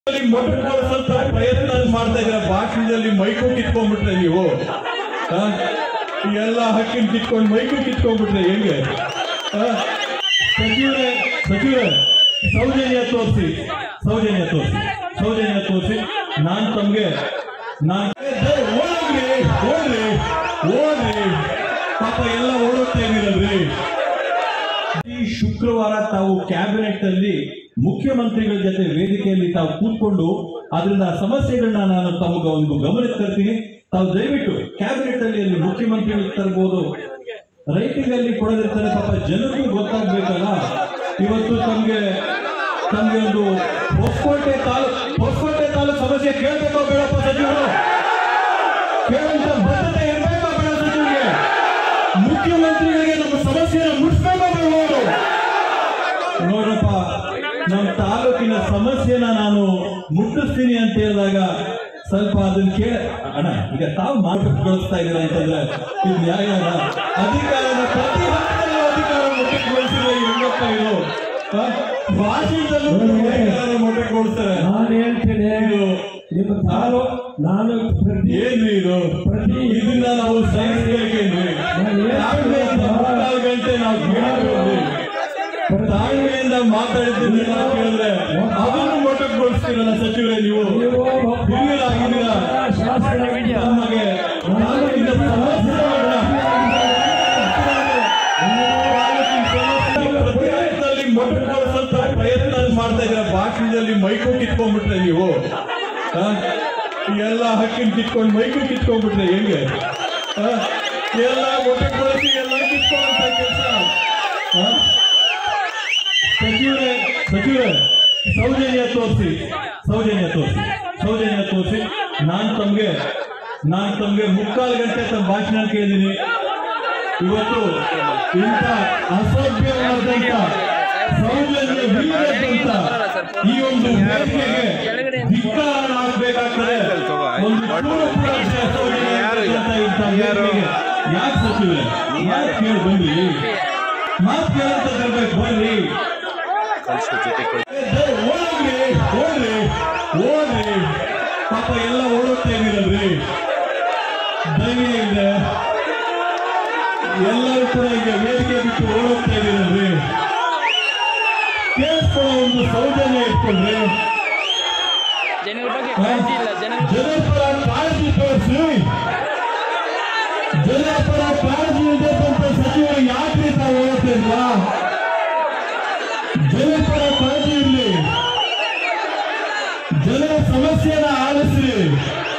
ಅಲ್ಲಿ ಮೊಟ್ಟೆಗಳು ಸ್ವಲ್ಪ ಪ್ರಯತ್ನ ಮಾಡ್ತಾ ಇದ್ದೀರಾ ಭಾಷಣದಲ್ಲಿ ಮೈಕು ಕಿತ್ಕೊಂಡ್ಬಿಟ್ರೆ ನೀವು ಆ? ಈ ಎಲ್ಲ ಹಕ್ಕಿನ ಕಿತ್ಕೊಂಡು ಮೈಕು ಕಿತ್ಕೊಂಡ್ಬಿಟ್ರೆ ಹೆಂಗೆ ಆ? ಸಚಿವರೇ ಸಚಿವರೇ ಸೌಜನ್ಯ ತೋರಿಸಿ ಸೌಜನ್ಯ ತೋರಿಸಿ ಸೌಜನ್ಯ ತೋರಿಸಿ ನಾನ್ ತಮ್ಗೆ ನಾನ್ ಓಡ್ರಿ ಓಡ್ರಿ ಓಡ್ರಿ ಪಾಪ ಎಲ್ಲ ಓಡುತ್ತಾ ಇದೀರಲ್ರಿ ಈ ಶುಕ್ರವಾರ ತಾವು ಕ್ಯಾಬಿನೆಟ್ ಅಲ್ಲಿ ಮುಖ್ಯಮಂತ್ರಿಗಳ ಜೊತೆ ವೇದಿಕೆಯಲ್ಲಿ ತಾವು ಕೂತ್ಕೊಂಡು ಅದರಿಂದ ಸಮಸ್ಯೆಗಳನ್ನ ನಾನು ತಮಗೆ ಒಂದು ಗಮನಕ್ಕೆ ತರ್ತೀನಿ ತಾವು ದಯವಿಟ್ಟು ಕ್ಯಾಬಿನೆಟ್ ಅಲ್ಲಿ ಅಲ್ಲಿ ಮುಖ್ಯಮಂತ್ರಿಗಳು ತರ್ಬೋದು ರೈಟಿಂಗ್ ಅಲ್ಲಿ ಕೊಡೋದಿರ್ತಾರೆ ಪಾಪ ಜನರಿಗೂ ಗೊತ್ತಾಗ್ಬೇಕಲ್ಲ ಇವತ್ತು ತಮ್ಗೆ ತಮ್ಗೆ ಒಂದು ಹೊಸಕೋಟೆ ತಾಲೂಕ್ ಹೊಸಕೋಟೆ ತಾಲೂಕ್ ಸಮಸ್ಯೆ ಕೇಳ್ಬೇಕೋ ಬೇಡಪ್ಪ ಸಚಿವರು ಕೇಳುವಂತ ಬದ್ಧತೆ ಇರ್ಬೇಕೋ ಬೇಡ ಸಚಿವರಿಗೆ ಮುಖ್ಯಮಂತ್ರಿಗಳಿಗೆ ನಮ್ಮ ಸಮಸ್ಯೆನ ಮುಟ್ಸ್ಬೇಕೋ ಬೇಡವರು ನೋಡ್ರಪ್ಪ ನಮ್ಮ ತಾಲೂಕಿನ ಸಮಸ್ಯೆನ ನಾನು ಮುಟ್ಟಿಸ್ತೀನಿ ಅಂತ ಹೇಳಿದಾಗ ಸ್ವಲ್ಪ ಅದನ್ನ ಕೇಳ ಅಣ್ಣ ಈಗ ತಾವು ಮಾತುಗೊಳಿಸ್ತಾ ಇದ್ದೀರಾ ಅಂತಂದ್ರೆ ಇದು ನ್ಯಾಯನ ಅಧಿಕಾರದ ಪ್ರತಿ ಹಂತದಲ್ಲೂ ಅಧಿಕಾರ ಮುಟ್ಟಗೊಳಿಸಿದ್ರೆ ಹೆಂಗಪ್ಪ ಇದು ಆ? ಭಾಷಣದಲ್ಲೂ ಅಧಿಕಾರ ಮುಟ್ಟಗೊಳಿಸ್ತಾರೆ ನಾನು ಹೇಳ್ತೇನೆ ಇದು ನಿಮ್ಮ ತಾನು ನಾನು ಪ್ರತಿ ಏನ್ರಿ ಇದು ಇದನ್ನ ನಾವು ಸಹಿಸ್ಬೇಕೇನ್ರಿ ತಾಳ್ಮೆಯಿಂದ ಮುಕ್ಕಾಲು ಗಂಟೆ ನಾವು ಕೇಳಿದ್ವಿ ತಾಳ್ಮೆಯಿಂದ ಮಾತಾಡಿದ್ದೀನಿ ನಾವು ಕೇಳಿದ್ರೆ ಅದನ್ನು ಮೊಟಕುಗೊಳಿಸ್ತೀರಲ್ಲ ಸಚಿವರೇ ನೀವು ಹಿರಿಯರಾಗಿದ್ದೀರಾ ನಮಗೆ ತಾಲೂಕಿನ ಸಮಸ್ಯೆಗಳನ್ನ ಪ್ರತಿಯೊಂದರಲ್ಲಿ ಮೊಟಕುಗೊಳಿಸಂತ ಪ್ರಯತ್ನ ಮಾಡ್ತಾ ಇದ್ದೀರಾ ಭಾಷಣದಲ್ಲಿ ಮೈಕು ಕಿತ್ಕೊಂಡ್ಬಿಟ್ರೆ ನೀವು ಆ? ಈ ಎಲ್ಲ ಹಕ್ಕಿನ ಕಿತ್ಕೊಂಡು ಮೈಕು ಕಿತ್ಕೊಂಡ್ಬಿಟ್ರೆ ಹೆಂಗೆ ಆ? ಎಲ್ಲ ಮೊಟಕುಗೊಳಿಸಿ ಎಲ್ಲ ಕಿತ್ಕೊಂಡಂತ ಕೆಲಸ ಸಚಿವರೇ ಸಚಿವರೇ ಸೌಜನ್ಯ ತೋರಿಸಿ ಸೌಜನ್ಯ ತೋರಿಸಿ ಸೌಜನ್ಯ ತೋರಿಸಿ ನಾನ್ ತಮ್ಗೆ ನಾನ್ ತಮ್ಗೆ ಮುಕ್ಕಾಲು ಗಂಟೆ ತಮ್ಮ ಭಾಷಣ ಕೇಳಿದೀನಿ ಇವತ್ತು ಇಂಥ ಅಸಭ್ಯವಾದಂತ ಸೌಜನ್ಯ ವೀರ್ಯದಂತ ಈ ಒಂದು ವೇದಿಕೆಗೆ ಧಿಕ್ಕಾರ ಆಗಬೇಕಾಗ್ತದೆ ಒಂದು ಚೂರು ಕೂಡ ಸೌಜನ್ಯ ಇರ್ತಕ್ಕಂಥ ಇಂಥ ವೇದಿಕೆಗೆ ಯಾಕೆ ಸಚಿವರೇ ಯಾಕೆ ಕೇಳಿ ಬನ್ನಿ ಮಾತು ಕೇಳಂತ ತರ್ಬೇಕು ಬರ್ರಿ ಓಡ್ರಿ ಓಡ್ರಿ ಓಡ್ರಿ ಪಾಪ ಎಲ್ಲ ಓಡುತ್ತಾ ಇದೀರಲ್ರಿ ದಯವಿದೆ ಎಲ್ಲರೂ ಕೂಡ ಈಗ ವೇದಿಕೆ ಬಿಟ್ಟು ಓಡುತ್ತಾ ಇದೀರಲ್ರಿ ಕೇಳಿಸ್ಕೊಳ್ಳೋ ಒಂದು ಸೌಜನ್ಯ ಇಟ್ಕೊಂಡ್ರಿ ಜನರ ಬಗ್ಗೆ ಕಾಳಜಿ ಇಲ್ಲ ಜನರ ಜನರ ಪರ ಕಾಳಜಿ ತೋರಿಸಿ ಜನರ ಪರ ಕಾಳಜಿ ಇದ್ದಂತ ಸಚಿವರು ಯಾಕ್ರಿ ತಾವು ಓಡ್ತಿಲ್ವಾ ಜನರ ಪರ ಕಾಳಜಿ ಇರಲಿ ಜನರ ಸಮಸ್ಯೆನ ಆಲಿಸ್ರಿ